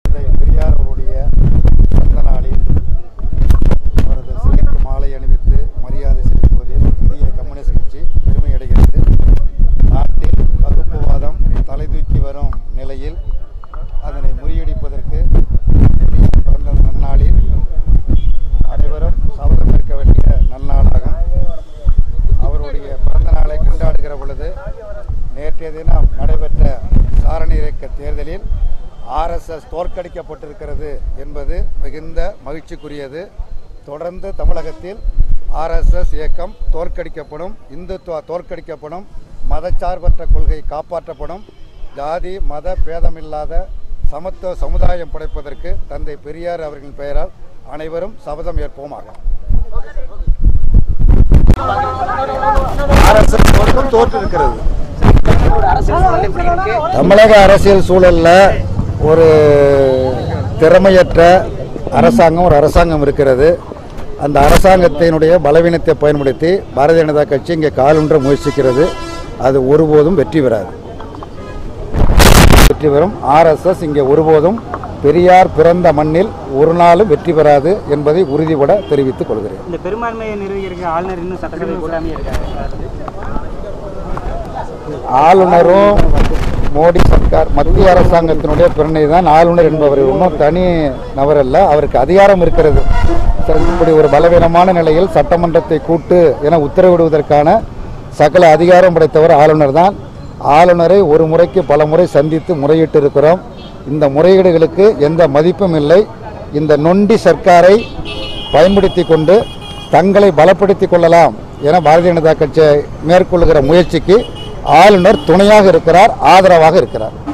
தந்தை பெரியார் அவருடைய பிறந்த நாளில் அவரது சிலைக்கு மாலை அணிவித்து மரியாதை செலுத்துவதில் இந்திய கம்யூனிஸ்ட் கட்சி பெருமை அடைகிறது நாட்டில் வகுப்புவாதம் தலை தூக்கி வரும் நிலையில் அதனை முறியடிப்பதற்கு பெரியார் பிறந்த நன்னாளில் அனைவரும் சபதம் ஏற்க வேண்டிய நன்னாளாகும் அவருடைய பிறந்த நாளை கொண்டாடுகிற பொழுது நேற்றைய தினம் நடைபெற்ற சாரணி இயக்க தேர்தலில் ஆர்எஸ்எஸ் தோற்கடிக்கப்பட்டிருக்கிறது என்பது மிகுந்த மகிழ்ச்சிக்குரியது தொடர்ந்து தமிழகத்தில் ஆர்எஸ்எஸ் இயக்கம் தோற்கடிக்கப்படும் இந்துத்துவா தோற்கடிக்கப்படும் மதச்சார்பற்ற கொள்கை காப்பாற்றப்படும் ஜாதி மத பேதமில்லாத சமத்துவ சமுதாயம் படைப்பதற்கு தந்தை பெரியார் அவர்களின் பெயரால் அனைவரும் சபதம் ஏற்போமாக ஆர்எஸ்எஸ் தோற்றம் தோற்றிருக்கிறது தமிழக அரசியல் சூழல்ல ஒரு திறமையற்ற அரசாங்கம் ஒரு அரசாங்கம் இருக்கிறது அந்த அரசாங்கத்தினுடைய பலவீனத்தை பயன்படுத்தி பாரதிய ஜனதா கட்சி இங்கே காலுன்ற முயற்சிக்கிறது அது ஒருபோதும் வெற்றி பெறாது வெற்றி பெறும் ஆர்எஸ்எஸ் இங்கே ஒருபோதும் பெரியார் பிறந்த மண்ணில் ஒரு நாளும் வெற்றி பெறாது என்பதை உறுதிபட தெரிவித்துக் கொள்கிறேன் இந்த பெரும்பான்மையை நிர்வகிக்கிற ஆளுநர் இன்னும் சட்டசபை கூடாமே இருக்காரு ஆளுநரும் மோடி சர்க்கார் மத்திய அரசாங்கத்தினுடைய பிறனை தான் ஆளுநர் என்பவர் ஒன்றும் தனி நபர் அல்ல அவருக்கு அதிகாரம் இருக்கிறது சரி, இப்படி ஒரு பலவீனமான நிலையில் சட்டமன்றத்தை கூட்டு என உத்தரவிடுவதற்கான சகல அதிகாரம் படைத்தவர் ஆளுநர் தான் ஆளுநரை ஒரு முறைக்கு பல முறை சந்தித்து முறையிட்டு இருக்கிறோம் இந்த முறையீடுகளுக்கு எந்த மதிப்பும் இல்லை இந்த நொண்டி சர்க்காரை பயன்படுத்தி கொண்டு தங்களை பலப்படுத்திக் கொள்ளலாம் என பாரதிய ஜனதா கட்சி மேற்கொள்கிற முயற்சிக்கு ஆளுநர் துணையாக இருக்கிறார் ஆதரவாக இருக்கிறார்